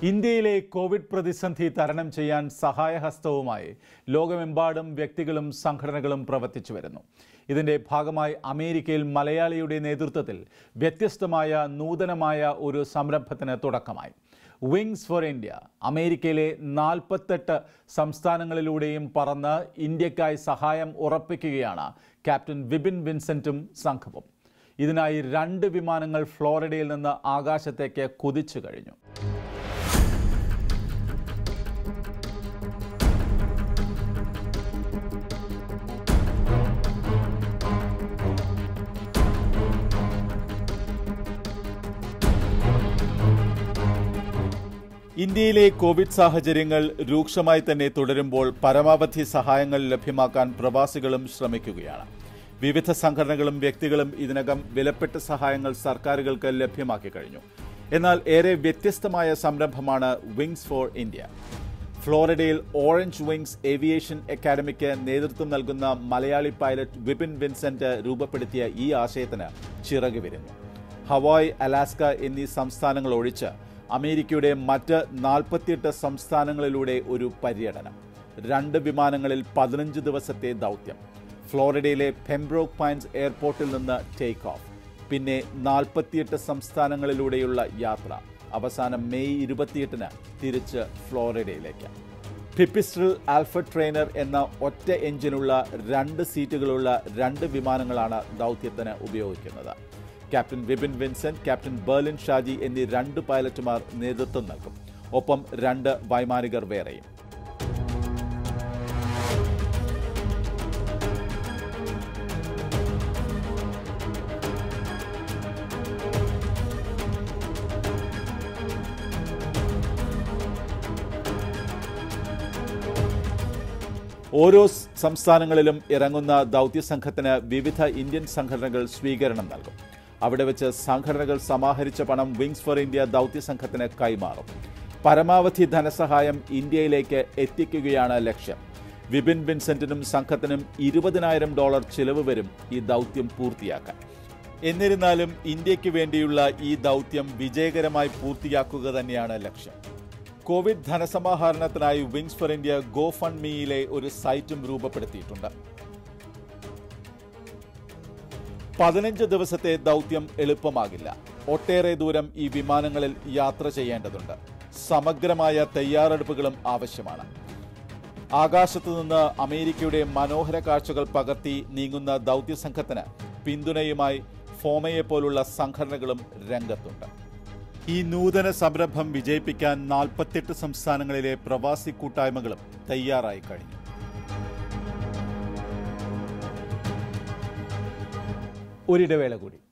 ഇന്ത്യയിലെ കോവിഡ് പ്രതിസന്ധി തരണം ചെയ്യാൻ സഹായഹസ്തവുമായി ലോകമെമ്പാടും വ്യക്തികളും സംഘടനകളും പ്രവർത്തിച്ചു വരുന്നു ഇതിന്റെ ഭാഗമായി അമേരിക്കയിൽ മലയാളിയുടെ നേതൃത്വത്തിൽ വ്യത്യസ്തമായ നൂതനമായ ഒരു സംരംഭത്തിന് തുടക്കമായി വിങ്സ് ഫോർ ഇന്ത്യ അമേരിക്കയിലെ നാൽപ്പത്തെട്ട് സംസ്ഥാനങ്ങളിലൂടെയും പറന്ന് ഇന്ത്യക്കായി സഹായം ഉറപ്പിക്കുകയാണ് ക്യാപ്റ്റൻ വിപിൻ വിൻസെന്റും സംഘവും ഇതിനായി രണ്ട് വിമാനങ്ങൾ ഫ്ലോറിഡയിൽ നിന്ന് ആകാശത്തേക്ക് കുതിച്ചു കഴിഞ്ഞു ഇന്ത്യയിലെ കോവിഡ് സാഹചര്യങ്ങൾ രൂക്ഷമായി തന്നെ തുടരുമ്പോൾ പരമാവധി സഹായങ്ങൾ ലഭ്യമാക്കാൻ പ്രവാസികളും ശ്രമിക്കുകയാണ് വിവിധ സംഘടനകളും വ്യക്തികളും ഇതിനകം വിലപ്പെട്ട സഹായങ്ങൾ സർക്കാരുകൾക്ക് ലഭ്യമാക്കി കഴിഞ്ഞു എന്നാൽ ഏറെ വ്യത്യസ്തമായ സംരംഭമാണ് വിങ്സ് ഫോർ ഇന്ത്യ ഫ്ലോറിഡയിൽ ഓറഞ്ച് വിങ്സ് ഏവിയേഷൻ അക്കാദമിക്ക് നേതൃത്വം നൽകുന്ന മലയാളി പൈലറ്റ് വിപിൻ വിൻസെന്റ് രൂപപ്പെടുത്തിയ ഈ ആശയത്തിന് ചിറക് വിരുന്നു ഹവായ് അലാസ്ക എന്നീ സംസ്ഥാനങ്ങൾ ഒഴിച്ച് അമേരിക്കയുടെ മറ്റ് നാൽപ്പത്തിയെട്ട് സംസ്ഥാനങ്ങളിലൂടെ ഒരു പര്യടനം രണ്ട് വിമാനങ്ങളിൽ പതിനഞ്ച് ദിവസത്തെ ദൗത്യം ഫ്ലോറിഡയിലെ പെംബ്രോക്ക് പൈൻസ് എയർപോർട്ടിൽ നിന്ന് ടേക്ക് ഓഫ് പിന്നെ നാൽപ്പത്തിയെട്ട് സംസ്ഥാനങ്ങളിലൂടെയുള്ള യാത്ര അവസാനം മെയ് ഇരുപത്തിയെട്ടിന് തിരിച്ച് ഫ്ലോറിഡയിലേക്ക് പിപ്പിസ്ട്രിൽ ആൽഫർഡ് ട്രെയിനർ എന്ന ഒറ്റ എഞ്ചിനുള്ള രണ്ട് സീറ്റുകളുള്ള രണ്ട് വിമാനങ്ങളാണ് ദൗത്യത്തിന് ഉപയോഗിക്കുന്നത് captain Vipin Vincent captain Berlin Shaji എന്നീ രണ്ട് പൈലറ്റുമാർ നേതൃത്വം നൽകും ഒപ്പം രണ്ട് വൈമാനികർ വേറെയും ഓരോ സംസ്ഥാനങ്ങളിലും ഇറങ്ങുന്ന ദൗത്യസംഘത്തിന് വിവിധ ഇന്ത്യൻ സംഘടനകൾ സ്വീകരണം നൽകും അവിടെ വെച്ച് സംഘടനകൾ സമാഹരിച്ച പണം വിങ്സ് ഫോർ ഇന്ത്യ ദൗത്യസംഘത്തിന് കൈമാറും പരമാവധി ധനസഹായം ഇന്ത്യയിലേക്ക് എത്തിക്കുകയാണ് ലക്ഷ്യം വിപിൻ വിൻസെന്റിനും സംഘത്തിനും ഇരുപതിനായിരം ഡോളർ ചിലവ് വരും ഈ ദൗത്യം പൂർത്തിയാക്കാൻ എന്നിരുന്നാലും ഇന്ത്യക്ക് വേണ്ടിയുള്ള ഈ ദൗത്യം വിജയകരമായി പൂർത്തിയാക്കുക തന്നെയാണ് ലക്ഷ്യം കോവിഡ് ധനസമാഹരണത്തിനായി wings for India go fund മീയിലെ ഒരു സൈറ്റും രൂപപ്പെടുത്തിയിട്ടുണ്ട് പതിനഞ്ച് ദിവസത്തെ ദൗത്യം എളുപ്പമാകില്ല ഒട്ടേറെ ദൂരം ഈ വിമാനങ്ങളിൽ യാത്ര ചെയ്യേണ്ടതുണ്ട് സമഗ്രമായ തയ്യാറെടുപ്പുകളും ആവശ്യമാണ് ആകാശത്തു നിന്ന് അമേരിക്കയുടെ മനോഹര കാഴ്ചകൾ പകർത്തി നീങ്ങുന്ന ദൗത്യസംഘത്തിന് പിന്തുണയുമായി ഫോമയെ പോലുള്ള സംഘടനകളും രംഗത്തുണ്ട് ഈ നൂതന സംരംഭം വിജയിപ്പിക്കാൻ നാൽപ്പത്തെട്ട് സംസ്ഥാനങ്ങളിലെ പ്രവാസി കൂട്ടായ്മകളും തയ്യാറായി കഴിഞ്ഞു ഒരിടവേള കൂടി